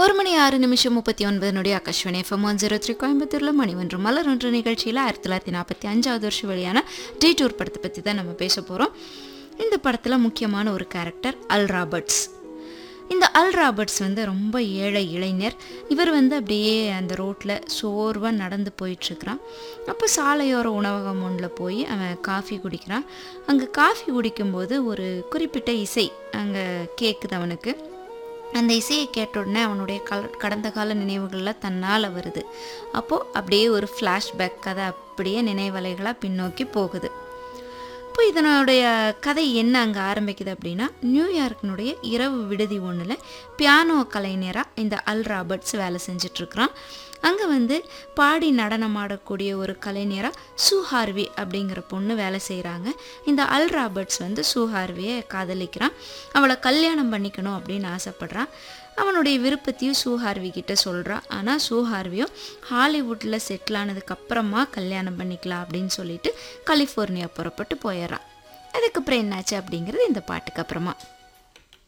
ஒரு மணி ஆறு நிமிஷம் முப்பத்தி ஒன்பது நொடி Akashvani FM one zero three கோயம்புத்தூரில் மணி ஒன்று மலர் ஒன்று நிகழ்ச்சியில் ஆயிரத்தி தொள்ளாயிரத்தி நாற்பத்தி அஞ்சாவது வருஷம் வெளியான டீ டூர் படத்தை பற்றி தான் நம்ம பேச போகிறோம் இந்த படத்தில் முக்கியமான ஒரு கேரக்டர் அல் ராபர்ட்ஸ் இந்த அல் ராபர்ட்ஸ் வந்து ரொம்ப ஏழை இளைஞர் இவர் வந்து அப்படியே அந்த ரோட்டில் சோர்வாக நடந்து போயிட்டுருக்கிறான் அப்போ சாலையோர உணவகம் ஒன்றில் போய் அவன் காஃபி குடிக்கிறான் அங்கே காஃபி குடிக்கும்போது ஒரு குறிப்பிட்ட இசை அங்கே கேட்குது அவனுக்கு அந்த இசையை கேட்ட உடனே அவனுடைய கல கடந்த கால நினைவுகளில் தன்னால் வருது அப்போது அப்படியே ஒரு ஃப்ளாஷ்பேக் கதை அப்படியே நினைவலைகளாக பின்னோக்கி போகுது இப்போ இதனுடைய கதை என்ன அங்கே ஆரம்பிக்குது அப்படின்னா நியூயார்க்கினுடைய இரவு விடுதி ஒன்றில் பியானோ கலைஞராக இந்த அல் ராபர்ட்ஸ் வேலை செஞ்சிட்ருக்கிறான் அங்கே வந்து பாடி நடனமாடக்கூடிய ஒரு கலைஞராக சூஹார்வி அப்படிங்கிற பொண்ணு வேலை செய்கிறாங்க இந்த அல் ராபர்ட்ஸ் வந்து சூஹார்வியை காதலிக்கிறான் அவளை கல்யாணம் பண்ணிக்கணும் அப்படின்னு ஆசைப்பட்றான் அவனுடைய விருப்பத்தையும் சூஹார்வி கிட்ட சொல்கிறான் ஆனால் சூஹார்வியும் ஹாலிவுட்டில் செட்டில் ஆனதுக்கப்புறமா கல்யாணம் பண்ணிக்கலாம் அப்படின்னு சொல்லிட்டு கலிஃபோர்னியா புறப்பட்டு போயிடுறான் அதுக்கப்புறம் என்னாச்சு அப்படிங்கிறது இந்த பாட்டுக்கு அப்புறமா